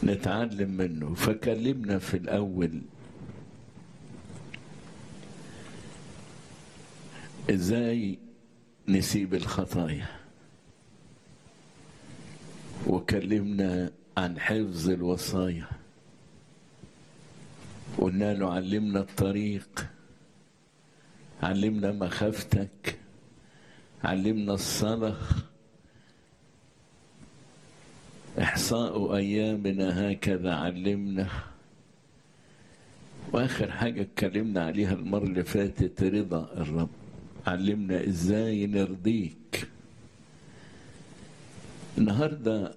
نتعلم منه فكلمنا في الأول ازاي نسيب الخطايا وكلمنا عن حفظ الوصايا قلنا له علمنا الطريق علمنا مخافتك علمنا الصلاة إحصاء أيامنا هكذا علمنا وآخر حاجة اتكلمنا عليها المرة اللي فاتت رضا الرب علمنا إزاي نرضيك النهاردة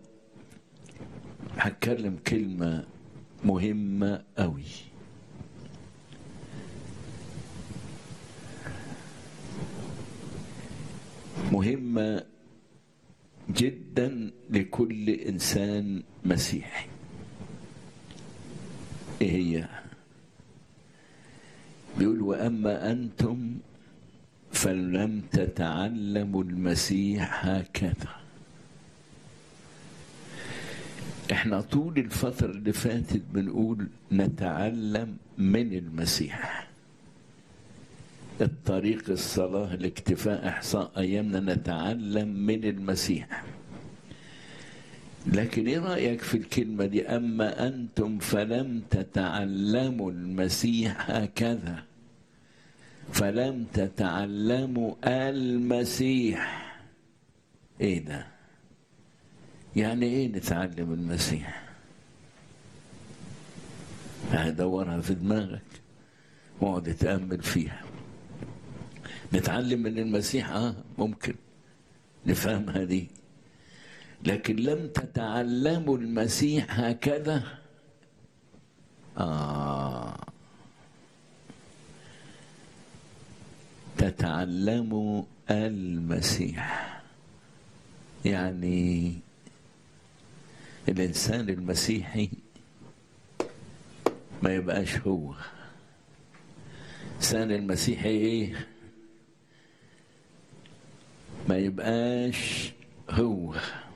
هتكلم كلمة مهمة أوي مهمة جدا لكل إنسان مسيحي إيه هي بيقول وأما أنتم فلم تتعلموا المسيح هكذا احنا طول الفترة اللي فاتت بنقول نتعلم من المسيح الطريق الصلاة الاكتفاء إحصاء أيامنا نتعلم من المسيح لكن إيه رأيك في الكلمة دي أما أنتم فلم تتعلموا المسيح هكذا فلم تتعلموا المسيح إيه ده يعني إيه نتعلم المسيح هدورها في دماغك واقعد تأمل فيها نتعلم من المسيح اه ممكن نفهمها دي لكن لم تتعلموا المسيح هكذا آه تتعلموا المسيح يعني الإنسان المسيحي ما يبقاش هو الإنسان المسيحي إيه ما يبقاش هو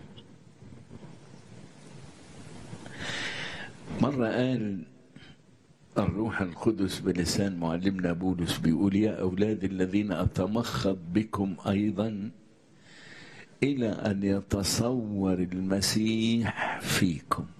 مرة قال الروح القدس بلسان معلمنا بولس بيقول يا أولاد الذين أتمخض بكم أيضا إلى أن يتصور المسيح فيكم